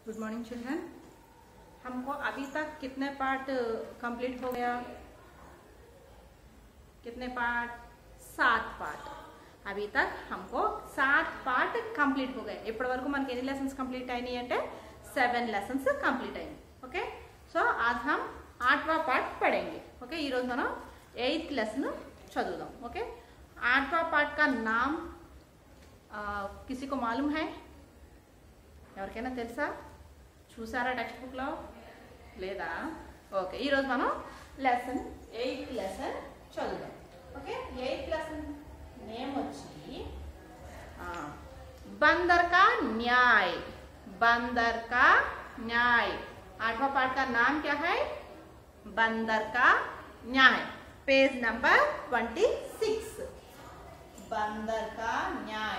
good morning children हमको अभी तक कितने पार्ट कंप्लीट हो गया कितने पार्ट सात पार्ट అవి తక్ हमको सात पार्ट कंप्लीट हो गए ఇప్పటి వరకు మనకి ఎన్ని లెసన్స్ కంప్లీట్ అయినాయి అంటే సెవెన్ లెసన్స్ కంప్లీట్ అయినాయి ఓకే సో आज हम आठवां पार्ट पढ़ेंगे ఓకే ఈ రోజు మనం ఎయిత్ లెసన్ చదువుదాం ఓకే आठवां पार्ट का नाम आ, किसी को मालूम है ఎవరికైనా తెలుసా చూసారా టెక్స్ట్ బుక్లో లేదా ఓకే ఈరోజు మనం లెసన్ ఎయిత్ లెసన్ చదువుదాం ఓకే ఎయిత్ లెసన్ నేమ్ వచ్చి ఆ, बंदर का न्याय बंदर का न्याय आठवां पार्ट का नाम क्या है बंदर का न्याय पेज नंबर ट्वेंटी सिक्स बंदर का न्याय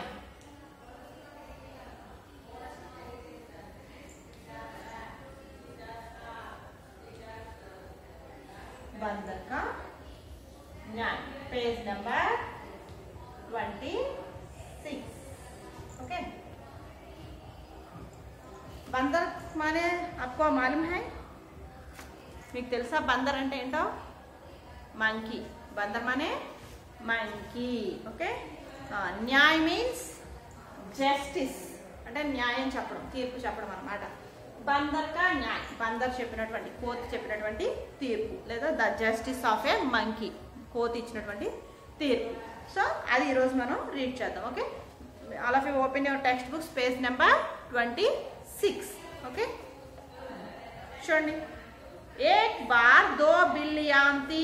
बंदर का न्याय page number twenty six okay बंदर माने आपको मालूम है మీకు తెలుసా బందర్ అంటే ఏంటో మంకీ బందర్ మానే మంకీ ఓకే న్యాయ్ మీన్స్ జస్టిస్ అంటే న్యాయం చెప్పడం తీర్పు చెప్పడం అనమాట బందర్ కా న్యాయ్ బందర్ చెప్పినటువంటి కోతి చెప్పినటువంటి తీర్పు లేదా the justice of a monkey కోతి ఇచ్చినటువంటి తీర్పు సో అది ఈరోజు మనం రీడ్ చేద్దాం okay all of you open your text book space number twenty six okay చూడండి ఏక్ బార్ దో బిల్లియాం థీ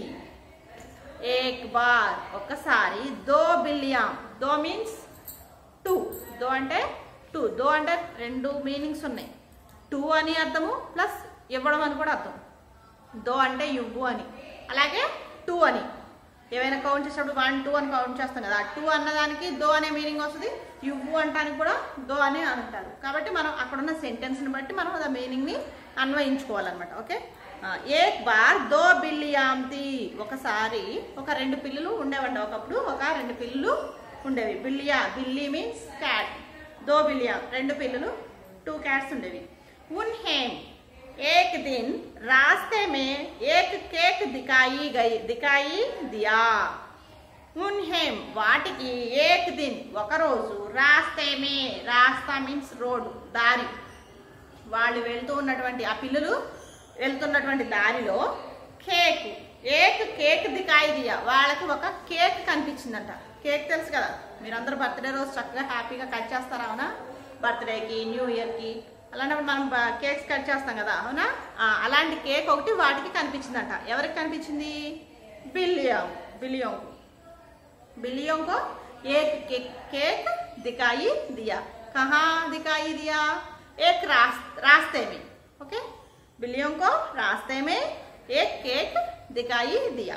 ఏక్ బార్ ఒక్కసారి దో బిల్లియాం దో మీన్స్ టూ దో అంటే టూ దో అంటే రెండు మీనింగ్స్ ఉన్నాయి టూ అని అర్థము ప్లస్ ఇవ్వడం అని కూడా అర్థం దో అంటే ఇవ్వు అని అలాగే టూ అని ఏవైనా కౌంట్ చేసినప్పుడు వన్ టూ అని కౌంట్ చేస్తాం కదా టూ అన్నదానికి దో అనే మీనింగ్ వస్తుంది ఇవ్వు అంటానికి కూడా దో అని అంటారు కాబట్టి మనం అక్కడ ఉన్న సెంటెన్స్ని బట్టి మనం ఆ మీనింగ్ని అన్వయించుకోవాలన్నమాట ఓకే ఆ, ఏక్ బార్ దో బిల్లియాంతి ఒకసారి ఒక రెండు పిల్లులు ఉండేవండి ఒకప్పుడు ఒక రెండు పిల్లులు ఉండేవి బిల్లియా బిల్లి మీన్స్ క్యాట్ దో బిల్లియా రెండు పిల్లులు టూ క్యాట్స్ ఉండేవి ఉన్ హేమ్ एक दिन रास्ते में एक केक दिखाई गई दिखाई दिया ఉన్హేమ్ వాటికి ఏక్ దిన్ ఒకరోజు రాస్తేమే రాస్తా మీన్స్ రోడ్ దారి వాళ్ళు వెళ్తూ ఉన్నటువంటి ఆ పిల్లలు వెళ్తున్నటువంటి దారిలో కేక్ ఏక్ కేక్ దికాయి దియా వాళ్ళకి ఒక కేక్ కనిపించిందంట కేక్ తెలుసు కదా మీరందరూ బర్త్డే రోజు చక్కగా హ్యాపీగా కట్ చేస్తారా అవునా బర్త్డేకి న్యూ ఇయర్కి అలాంటప్పుడు మనం బ- కేక్స్ కట్ చేస్తాం కదా అవునా ఆ, అలాంటి కేక్ ఒకటి వాటికి కనిపించిందంట ఎవరికి కనిపించింది బిలియం బిలియం बिल्लियों को एक केक केक दिखाई दिया कहाँ दिखाई दिया एक रास, रास्ते में ओके बिल्लियों को रास्ते में एक केक दिखाई दिया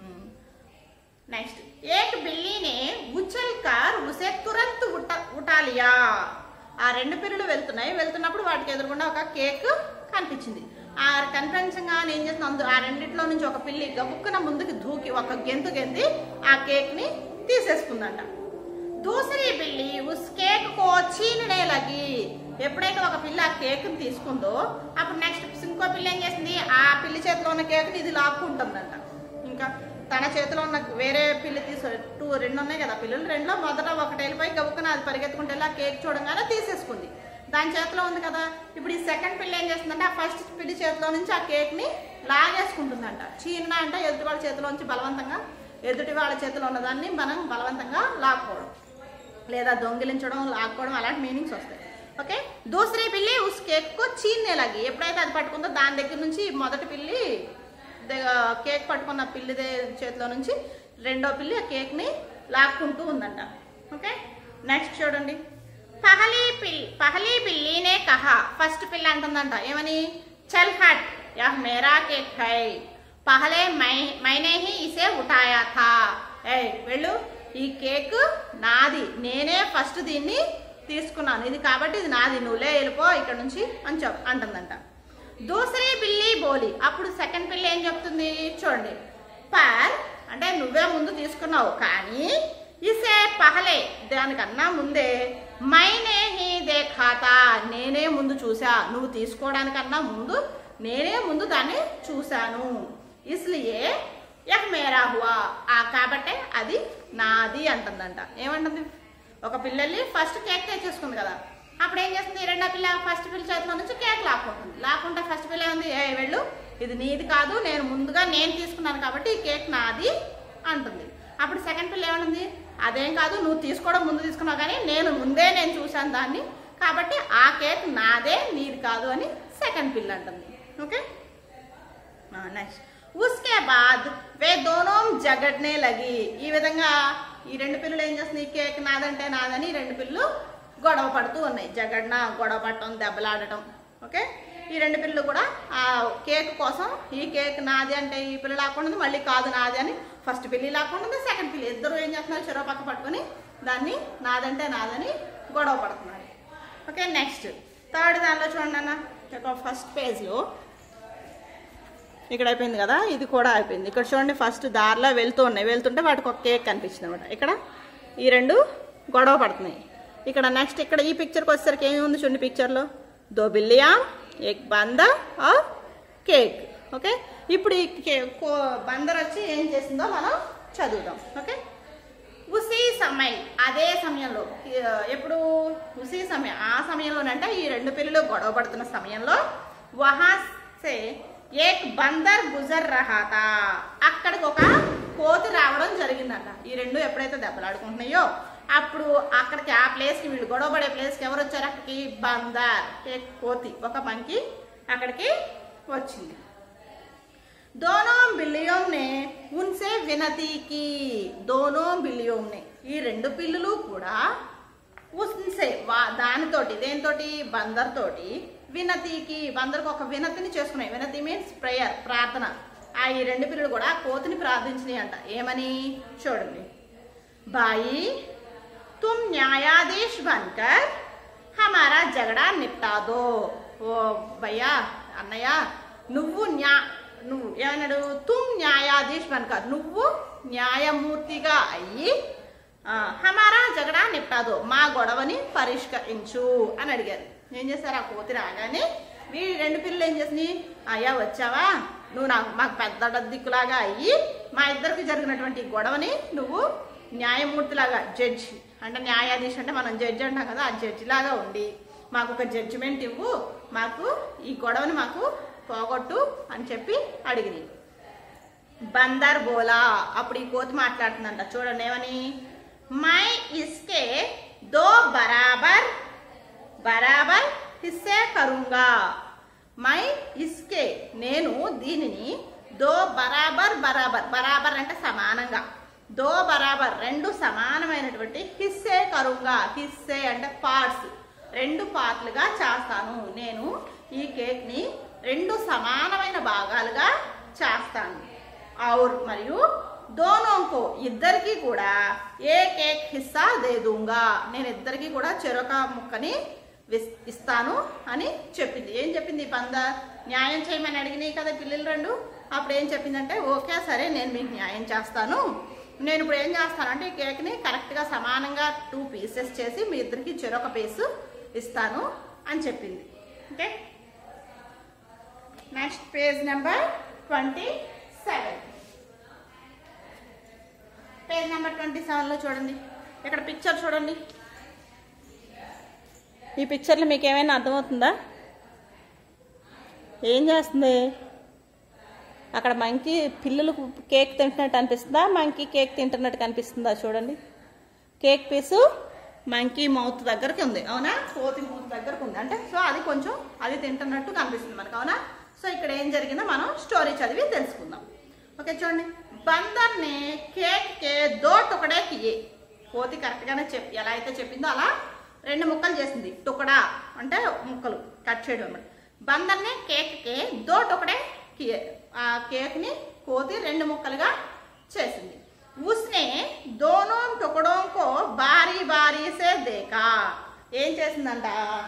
नेक्स्ट एक बिल्ली ने उछल कर उसे तुरंत उठा उठा लिया ఆ రెండు పిల్లలు వెళ్తున్నాయి వెళ్తున్నప్పుడు వాటికి ఎదురుగుండా ఒక కేక్ కనిపించింది ఆ కనిపించగానే ఏం చేస్తుంది అందు ఆ రెండిట్లో నుంచి ఒక పిల్లి గబుక్కున ముందుకు దూకి ఒక గెంతు గెంతి ఆ కేక్ ని తీసేసుకుందంట దూసరి పిల్లి ఉస్ కేక్ కో చీననే లగి ఎప్పుడైతే ఒక పిల్ల ఆ కేక్ తీసుకుందో అప్పుడు నెక్స్ట్ ఇంకో పిల్ల ఏం చేసింది ఆ పిల్లి చేతిలో ఉన్న కేక్ ఇది లాక్కుంటుందంట ఇంకా తన చేతిలో ఉన్న వేరే పిల్లి తీసు టూ రెండు ఉన్నాయి కదా పిల్లలు రెండులో మొదట ఒకటి వెళ్ళిపోయి గబుక్కున అది పరిగెత్తుకుంటే వెళ్ళి ఆ కేక్ చూడంగానే తీసేసుకుంది దాని చేతిలో ఉంది కదా ఇప్పుడు ఈ సెకండ్ పిల్ల ఏం చేస్తుందంటే ఆ ఫస్ట్ పిల్లి చేతిలో నుంచి ఆ కేక్ ని లాగేసుకుంటుందంట చీన అంటే ఎదుటి వాళ్ళ చేతిలో నుంచి బలవంతంగా ఎదుటి వాళ్ళ చేతిలో ఉన్నదాన్ని మనం బలవంతంగా లాక్కోవడం లేదా దొంగిలించడం లాక్కోవడం అలాంటి మీనింగ్స్ వస్తాయి ఓకే దూసరి పిల్లి ఉస్ కేక్ కు చీన్నే లాగి ఎప్పుడైతే అది పట్టుకుందో దాని దగ్గర నుంచి మొదటి పిల్లి ద- కేక్ పట్టుకున్న పిల్లి దే- చేతిలో నుంచి రెండో పిల్లి ఆ కేక్ ని లాక్కుంటూ ఉందంట ఓకే నెక్స్ట్ చూడండి పహలీ పిల్ పహలీ పిల్లినే కహా ఫస్ట్ పిల్ల అంటుందంట ఏమని చల్ హట్ యహ్ మేరా కేక్ హై పహలే మై మైనే హీ ఇసే ఉఠాయా థా ఏ వెళ్ళు ఈ కేక్ నాది నేనే ఫస్ట్ దీన్ని తీసుకున్నాను ఇది కాబట్టి ఇది నాది నువ్వులే వెళ్ళిపో ఇక్కడ నుంచి అని చెప్ అంటుందంట దూసరి పిల్లి బోలి అప్పుడు సెకండ్ పిల్లి ఏం చెప్తుంది చూడండి పర్ అంటే నువ్వే ముందు తీసుకున్నావు కానీ ఇసే పహలే దానికన్నా ముందే మైనే హీ దేఖ దెఖాతా నేనే ముందు చూసా నువ్వు తీసుకోవడానికన్నా ముందు నేనే ముందు దాన్ని చూశాను ఇస్లియే యహ్ మేరా హువా ఆ కాబట్టే అది నాది అంటుందంట ఏమంటుంది ఒక పిల్లల్ని ఫస్ట్ కేక్ తెచ్చేసుకుంది కదా అప్పుడు ఏం చేస్తుంది రెండో పిల్ల ఫస్ట్ పిల్ల చేతిలో నుంచి కేక్ లాక్కుంటుంది లాక్కుంటే ఫస్ట్ పిల్ల ఉంది ఏ వెళ్ళు ఇది నీది కాదు నేను ముందుగా నేను తీసుకున్నాను కాబట్టి ఈ కేక్ నాది అంటుంది అప్పుడు సెకండ్ పిల్ల ఏమనుంది అదేం కాదు నువ్వు తీసుకోవడం ముందు తీసుకున్నావు కానీ నేను ముందే నేను చూశాను దాన్ని కాబట్టి ఆ కేక్ నాదే నీది కాదు అని సెకండ్ పిల్ల అంటుంది ఓకే నెక్స్ట్ ఉస్కే బాద్ వే దోనో జగడ్నే లగి ఈ విధంగా ఈ రెండు పిల్లలు ఏం చేస్తుంది ఈ కేక్ నాదంటే నాదని ఈ రెండు పిల్లలు గొడవ పడుతూ ఉన్నాయి జగడ్న గొడవ పడటం దెబ్బలాడటం ఓకే ఈ రెండు పిల్లలు కూడా ఆ కేక్ కోసం ఈ కేక్ నాది అంటే ఈ పిల్ల లాక్కుండా మళ్ళీ కాదు నాది అని ఫస్ట్ పిల్లి లాక్కుండా సెకండ్ పిల్లి ఇద్దరు ఏం చేస్తున్నారు చెరో పక్క పట్టుకొని దాన్ని నాదంటే నాదని గొడవ పడుతున్నారు ఓకే నెక్స్ట్ థర్డ్ దానిలో చూడండి అన్న ఒక ఫస్ట్ పేజ్లో ఇక్కడ అయిపోయింది కదా ఇది కూడా అయిపోయింది ఇక్కడ చూడండి ఫస్ట్ దారిలో వెళ్తూ ఉన్నాయి వెళ్తుంటే వాటికి ఒక కేక్ కనిపించింది అనమాట ఇక్కడ ఈ రెండు గొడవ పడుతున్నాయి ఇక్కడ నెక్స్ట్ ఇక్కడ ఈ పిక్చర్కి వచ్చేసరికి ఏమి ఉంది చూడండి పిక్చర్లో దో బిల్లియా ఎగ్ బంద ఆర్ కేక్ ఓకే ఇప్పుడు ఈ కే కో- బందర్ వచ్చి ఏం చేసిందో మనం చదువుదాం ఓకే ఉసీ సమయం అదే సమయంలో ఈ, ఎప్పుడు ఉసీ సమయం ఆ సమయంలోనంటే ఈ రెండు పిల్లలు గొడవ పడుతున్న సమయంలో వహా సే ఏక్ బందర్ గుజర్ రహాతా అక్కడికి ఒక కోతి రావడం జరిగిందంట ఈ రెండు ఎప్పుడైతే దెబ్బలాడుకుంటున్నాయో అప్పుడు అక్కడికి ఆ ప్లేస్కి వీళ్ళు గొడవ పడే ప్లేస్కి ఎవరు వచ్చారు అక్కడికి బందర్ ఏక్ కోతి ఒక మంకి అక్కడికి వచ్చింది दोनों बिल्लियों ने उनसे विनती की दोनों बिल्लियों ने ఈ రెండు పిల్లులు కూడా ఉన్సే వా దానితోటి దేనితోటి బందర్ తోటి వినతికి బందర్కి ఒక వినతిని చేసుకున్నాయి వినతి మీన్స్ ప్రేయర్ ప్రార్థన ఆ ఈ రెండు పిల్లలు కూడా కోతిని ప్రార్థించినాయి అంట ఏమని చూడండి బాయి तुम न्यायाधीश बनकर हमारा झगड़ा निपटा दो ఓ భయ్యా అన్నయ్య నువ్వు న్యా నువ్వు ఏమన్నాడు తుమ్ న్యాయాధీష్ బన్కర్ నువ్వు న్యాయమూర్తిగా అయ్యి ఆ, హమారా జగడా నిప్టాదో మా గొడవని పరిష్కరించు అని అడిగారు ఏం చేశారు ఆ కోతి రాగానే వీ రెండు పిల్లలు ఏం చేసినాయి అయ్యా వచ్చావా నువ్వు నాకు మాకు పెద్ద దిక్కులాగా అయ్యి మా ఇద్దరికి జరిగినటువంటి గొడవని నువ్వు న్యాయమూర్తిలాగా జడ్జి అంటే న్యాయాధీశ అంటే మనం జడ్జి అంటాం కదా ఆ జడ్జి లాగా ఉండి మాకు ఒక జడ్జిమెంట్ ఇవ్వు మాకు ఈ గొడవని మాకు పోగొట్టు అని చెప్పి అడిగింది బందర్ బోలా అప్పుడు ఈ కోతి మాట్లాడుతుందంట చూడండి ఏమని మై ఇస్కే దో బరాబర్ బరాబర్ హిస్సే కరుంగా మై ఇస్కే నేను దీనిని దో బరాబర్ బరాబర్ బరాబర్ అంటే సమానంగా దో బరాబర్ రెండు సమానమైనటువంటి హిస్సే కరుంగా హిస్సే అంటే పార్ట్స్ రెండు పార్ట్లుగా చేస్తాను నేను ఈ కేక్ని రెండు సమానమైన భాగాలుగా చేస్తాను ఔర్ మరియు దోనోంకో ఇద్దరికి కూడా ఏ కేక్ హిస్సా దేదూంగా నేను ఇద్దరికి కూడా చెరొక ముక్కని విస్- ఇస్తాను అని చెప్పింది ఏం చెప్పింది ఈ పంద న్యాయం చేయమని అడిగినాయి కదా పిల్లలు రెండు అప్పుడు ఏం చెప్పిందంటే ఓకే సరే నేను మీకు న్యాయం చేస్తాను నేను ఇప్పుడు ఏం చేస్తానంటే ఈ కేక్ని కరెక్ట్గా సమానంగా టూ పీసెస్ చేసి మీ ఇద్దరికి చెరొక పీసు ఇస్తాను అని చెప్పింది okay next page number twenty seven page number twenty సెవెన్లో చూడండి ఇక్కడ పిక్చర్ చూడండి ఈ పిక్చర్లో మీకు ఏమైనా అర్థమవుతుందా ఏం చేస్తుంది అక్కడ మంకీ పిల్లలు కేక్ తింటున్నట్టు అనిపిస్తుందా మంకీ కేక్ తింటున్నట్టు కనిపిస్తుందా చూడండి కేక్ పీసు మంకీ మౌత్ దగ్గరికి ఉంది అవునా కోతి మౌత్ దగ్గరకు ఉంది అంటే సో అది కొంచెం అది తింటున్నట్టు కనిపిస్తుంది మనకు అవునా సో ఇక్కడ ఏం జరిగిందో మనం స్టోరీ చదివి తెలుసుకుందాం ఓకే చూడండి బందర్ని కేక్ కే దో టుకడే కియే కోతి కరెక్ట్గానే చెప్ ఎలా అయితే చెప్పిందో అలా రెండు ముక్కలు చేసింది టుకడా అంటే ముక్కలు కట్ చేయడం అన్నమాట బందర్ని కేక్ కే దో టుకడే కియే ఆ కేక్ని కోతి రెండు ముక్కలుగా చేసింది ఉస్నే దోనో టुकड़ों को బారీ బారీ సే దేకా ఏం చేసిందంట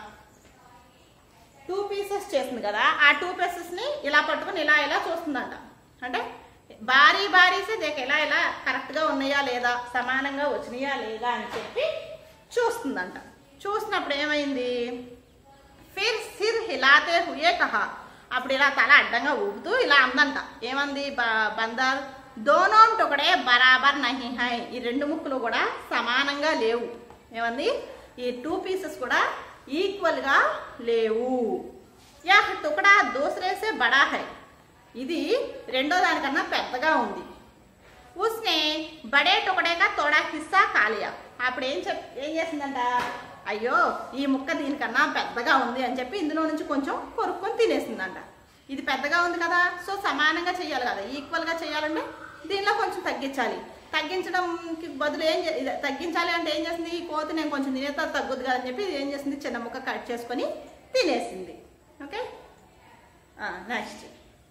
టూ పీసెస్ చేసింది కదా ఆ టూ పీసెస్ని ఇలా పట్టుకొని ఇలా ఇలా చూస్తుందంట అంటే భారీ భారీసే దేక ఇలా ఇలా కరెక్ట్గా ఉన్నాయా లేదా సమానంగా వచ్చినాయా లేదా అని చెప్పి చూస్తుందంట చూసినప్పుడు ఏమైంది ఫిర్ సిర్ హిలాతే హుయే కహా అప్పుడు ఇలా తల అడ్డంగా ఊపుతూ ఇలా అందంట ఏమంది బ- బందర్ దోనోం టొకడే బరాబర్ నహి హై ఈ రెండు ముక్కలు కూడా సమానంగా లేవు ఏమంది ఈ టూ పీసెస్ కూడా ఈక్వల్ గా లేవు యహ్ టుకడా దూసరేసే బడా హై ఇది రెండో దానికన్నా పెద్దగా ఉంది ఉస్నే బడే టొకడేగా తోడా హిస్సా కాలియా అప్పుడు ఏం చెప్ ఏం చేసిందంట అయ్యో ఈ ముక్క దీనికన్నా పెద్దగా ఉంది అని చెప్పి ఇందులో నుంచి కొంచెం కొరుక్కొని తినేసిందంట ఇది పెద్దగా ఉంది కదా సో సమానంగా చేయాలి కదా ఈక్వల్గా చేయాలంటే దీనిలో కొంచెం తగ్గించాలి తగ్గించడంకి బదులు ఏం చే- ఇది తగ్గించాలి అంటే ఏం చేసింది ఈ కోతి నేను కొంచెం తినేస్తా తగ్గుద్ది కదా అని చెప్పి ఇది ఏం చేసింది చిన్న ముక్క కట్ చేసుకొని తినేసింది ఓకే నెక్స్ట్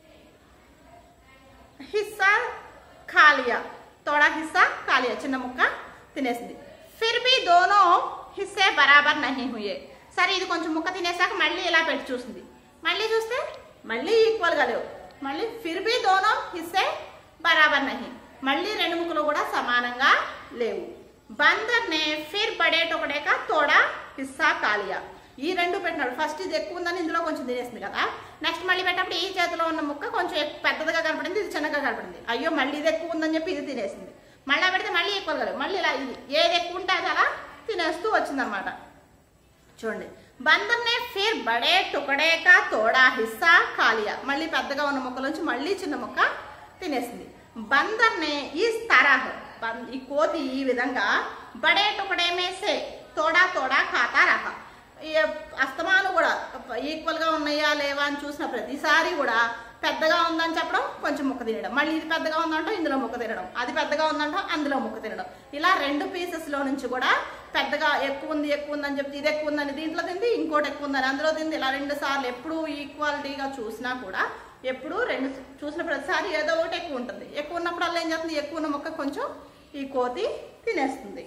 హిస్సా ఖాళియా తోడా హిస్సా ఖాళియా చిన్న ముక్క తినేసింది ఫిర్ బి దోనో హిస్సే బరాబర్ నహి హుయే సరే ఇది కొంచెం ముక్క తినేసాక మళ్ళీ ఇలా పెట్టి చూసింది మళ్ళీ చూస్తే మళ్ళీ ఈక్వల్గా లేవు మళ్ళీ ఫిర్ బి దోనో హిస్సే బరాబర్ నహి మళ్ళీ రెండు ముక్కలు కూడా సమానంగా లేవు బందర్నే ఫిర్ బడేటొకడేక తోడా హిస్సా కాలియా ఈ రెండు పెట్టినాడు ఫస్ట్ ఇది ఎక్కువ ఉందని ఇందులో కొంచెం తినేసింది కదా నెక్స్ట్ మళ్ళీ పెట్టినప్పుడు ఈ చేతిలో ఉన్న ముక్క కొంచెం ఎక్- పెద్దదిగా కనపడింది ఇది చిన్నగా కనపడింది అయ్యో మళ్ళీ ఇది ఎక్కువ ఉందని చెప్పి ఇది తినేసింది మళ్ళీ పెడితే మళ్ళీ ఈక్వల్ కాలేదు మళ్ళీ ఇలా ఇది ఏది ఎక్కువ ఉంటే అది అలా తినేస్తూ వచ్చిందనమాట చూడండి బందర్నే ఫిర్ బడే టుకడే కా తోడా హిస్సా కాలియా మళ్ళీ పెద్దగా ఉన్న ముక్కలోంచి మళ్ళీ చిన్న ముక్క తినేసింది బందర్నే ఈ తరహ్ బం- ఈ కోతి ఈ విధంగా బడే టుకడే మేసే తోడా తోడా ఖాతా రహ ఈ అస్తమాను కూడా ఈక్వల్ గా ఉన్నాయా లేవా అని చూసిన ప్రతిసారి కూడా పెద్దగా ఉందని చెప్పడం కొంచెం ముక్క తినడం మళ్ళీ ఇది పెద్దగా ఉందంటో ఇందులో ముక్క తినడం అది పెద్దగా ఉందంటో అందులో ముక్క తినడం ఇలా రెండు పీసెస్ లో నుంచి కూడా పెద్దగా ఎక్కువ ఉంది ఎక్కువ ఉందని చెప్తే ఇది ఎక్కువ ఉందని దీంట్లో తింది ఇంకోటి ఎక్కువ ఉందని అందులో తింది ఇలా రెండు సార్లు ఎప్పుడు ఈక్వాలిటీగా చూసినా కూడా ఎప్పుడు రెండు చూసిన ప్రతిసారి ఏదో ఒకటి ఎక్కువ ఉంటుంది ఎక్కువ ఉన్నప్పుడల్లా ఏం చేస్తుంది ఎక్కువ ఉన్న మొక్క కొంచెం ఈ కోతి తినేస్తుంది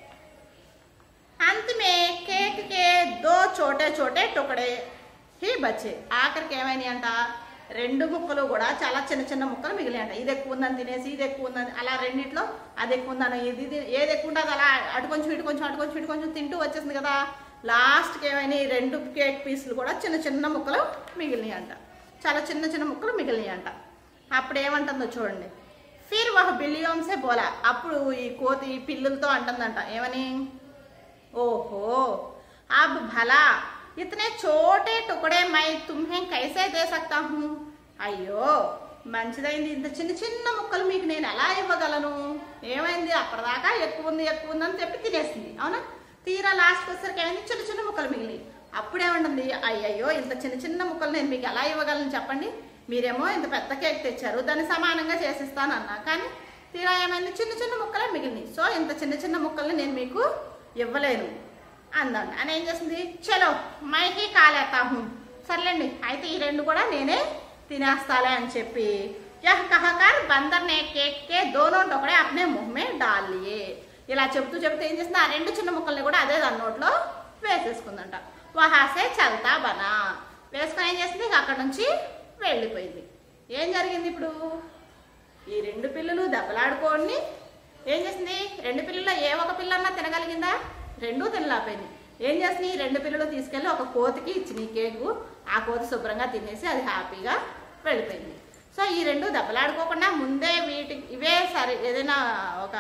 अंत में केक के दो छोटे छोटे टुकड़े ही बचे ఆఖరికి ఏమైనాయి అంట రెండు ముక్కలు కూడా చాలా చిన్న చిన్న ముక్కలు మిగిలి అంట ఇది ఎక్కువ ఉందని తినేసి ఇది ఎక్కువ ఉందని అలా రెండిట్లో అది ఎక్కువ ఉందని ఇది ఇది ఏది ఎక్కువ ఉంటుంది అలా అటు కొంచెం ఇటు కొంచెం అటు కొంచెం ఇటు కొంచెం తింటూ వచ్చేసింది కదా లాస్ట్కి ఏమైనాయి రెండు కేక్ పీసులు కూడా చిన్న చిన్న ముక్కలు మిగిలినాయి అంట చాలా చిన్న చిన్న ముక్కలు మిగిలినాయి అంట అప్పుడు ఏమంటుందో చూడండి ఫిర్ వహ బిలియోన్సే బోలా అప్పుడు ఈ కోతి పిల్లులతో అంటుందంట ఏమని ओहो अब भला इतने छोटे टुकड़े मैं तुम्हें कैसे दे सकता हूँ అయ్యో మంచిదైంది ఇంత చిన్న చిన్న ముక్కలు మీకు నేను ఎలా ఇవ్వగలను ఏమైంది అప్పటిదాకా ఎక్కువ ఉంది ఎక్కువ ఉంది అని చెప్పి తినేసింది అవునా తీరా లాస్ట్కి వచ్చేసరికి ఏమైంది చిన్న చిన్న ముక్కలు మిగిలి అప్పుడేమంటుంది అయ్యయ్యో ఇంత చిన్న చిన్న ముక్కలు నేను మీకు ఎలా ఇవ్వగలను చెప్పండి మీరేమో ఇంత పెద్ద కేక్ తెచ్చారు దాన్ని సమానంగా చేసిస్తాను అన్నా కానీ తీరా ఏమైంది చిన్న చిన్న ముక్కలే మిగిలినాయి సో ఇంత చిన్న చిన్న ముక్కల్ని నేను మీకు ఇవ్వలేను అందండి అని ఏం చేసింది చలో మైకి కాలేతా హూ సర్లేండి అయితే ఈ రెండు కూడా నేనే తినేస్తాలే అని చెప్పి యహ్ కహకర్ బందర్ నే కేక్ కే దోనో టొకడే అప్నే ముహ్మే డాలియే ఇలా చెప్తూ చెప్తూ ఏం చేసింది ఆ రెండు చిన్న ముక్కల్ని కూడా అదే దాని నోట్లో వేసేసుకుందంట వహాసే చల్తా బనా వేసుకొని ఏం చేసింది ఇక అక్కడ నుంచి వెళ్ళిపోయింది ఏం జరిగింది ఇప్పుడు ఈ రెండు పిల్లలు దెబ్బలాడుకోని ఏం చేసింది రెండు పిల్లల్లో ఏ ఒక పిల్లన్నా తినగలిగిందా రెండూ తినలేకపోయింది ఏం చేసింది ఈ రెండు పిల్లలు తీసుకెళ్ళి ఒక కోతికి ఇచ్చింది ఈ కేకు ఆ కోతి శుభ్రంగా తినేసి అది హ్యాపీగా వెళ్ళిపోయింది సో ఈ రెండు దెబ్బలాడుకోకుండా ముందే వీటి ఇవే సరే ఏదైనా ఒక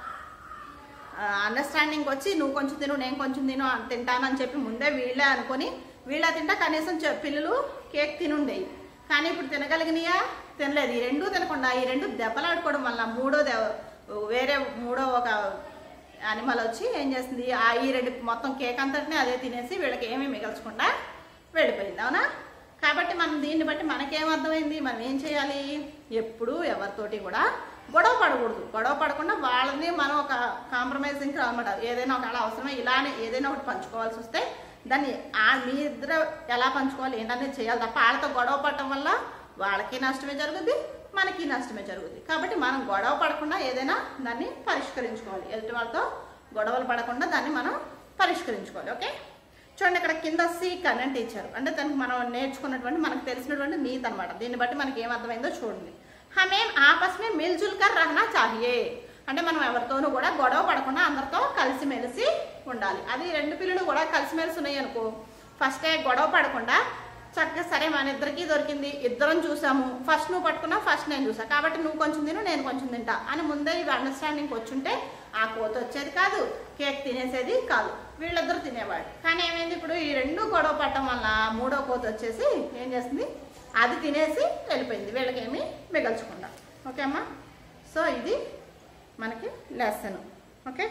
అండర్స్టాండింగ్ వచ్చి నువ్వు కొంచెం తిను నేను కొంచెం తిను అని తింటానని చెప్పి ముందే వీళ్ళే అనుకొని వీళ్ళ తింటా కనీసం చె- పిల్లలు కేక్ తినుండేవి కానీ ఇప్పుడు తినగలిగినాయా తినలేదు ఈ రెండు తినకుండా ఈ రెండు దెబ్బలాడుకోవడం వల్ల మూడో దె- వేరే మూడో ఒక అనిమల్ వచ్చి ఏం చేస్తుంది ఆ ఈ రెండు మొత్తం కేక్ అంతటిని అదే తినేసి వీళ్ళకి ఏమీ మిగల్చకుండా వెళ్ళిపోయింది అవునా కాబట్టి మనం దీన్ని బట్టి మనకేం అర్థమైంది మనం ఏం చేయాలి ఎప్పుడు ఎవరితోటి కూడా గొడవ పడకూడదు గొడవ పడకుండా వాళ్ళని మనం ఒక కాంప్రమైజింగ్ అనమాట ఏదైనా ఒకవేళ అవసరమే ఇలానే ఏదైనా ఒకటి పంచుకోవాల్సి వస్తే దాన్ని ఆ మీ ఇద్దరు ఎలా పంచుకోవాలి ఏంటనేది చేయాలి తప్ప వాళ్ళతో గొడవ పడటం వల్ల వాళ్ళకి నష్టమే జరుగుద్ది మనకి నష్టమే జరుగుద్ది కాబట్టి మనం గొడవ పడకుండా ఏదైనా దాన్ని పరిష్కరించుకోవాలి ఎదుటి వాళ్ళతో గొడవలు పడకుండా దాన్ని మనం పరిష్కరించుకోవాలి ఓకే చూడండి ఇక్కడ కింద సి కరెంట్ ఇచ్చారు అంటే దానికి మనం నేర్చుకున్నటువంటి మనకు తెలిసినటువంటి నీతి అనమాట దీన్ని బట్టి మనకి ఏం అర్థమైందో చూడండి హమేం ఆపస్ మే మిల్జుల్ కర్ రహనా చాహియే అంటే మనం ఎవరితోనూ కూడా గొడవ పడకుండా అందరితో కలిసిమెలిసి ఉండాలి అది రెండు పిల్లలు కూడా కలిసిమెలిసి ఉన్నాయి అనుకో ఫస్టే గొడవ పడకుండా చక్కగా సరే మన ఇద్దరికి దొరికింది ఇద్దరం చూసాము ఫస్ట్ నువ్వు పట్టుకున్నావు ఫస్ట్ నేను చూసా కాబట్టి నువ్వు కొంచెం తిను నేను కొంచెం తింటా అని ముందే ఇవి అండర్స్టాండింగ్ వచ్చుంటే ఆ కోత వచ్చేది కాదు కేక్ తినేసేది కాదు వీళ్ళిద్దరు తినేవాడు కానీ ఏమైంది ఇప్పుడు ఈ రెండు గొడవ పడటం వల్ల మూడో కోత వచ్చేసి ఏం చేస్తుంది అది తినేసి వెళ్ళిపోయింది వీళ్ళకేమీ మిగల్చకుండా ఓకే అమ్మా సో ఇది మనకి లెసన్ ఓకే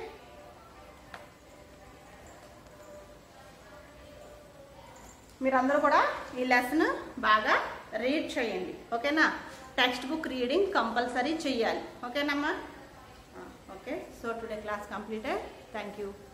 మీరందరూ కూడా ఈ లెసన్ బాగా రీడ్ చేయండి ఓకేనా టెక్స్ట్ బుక్ రీడింగ్ కంపల్సరీ చెయ్యాలి ఓకేనమ్మా okay so today class completed thank you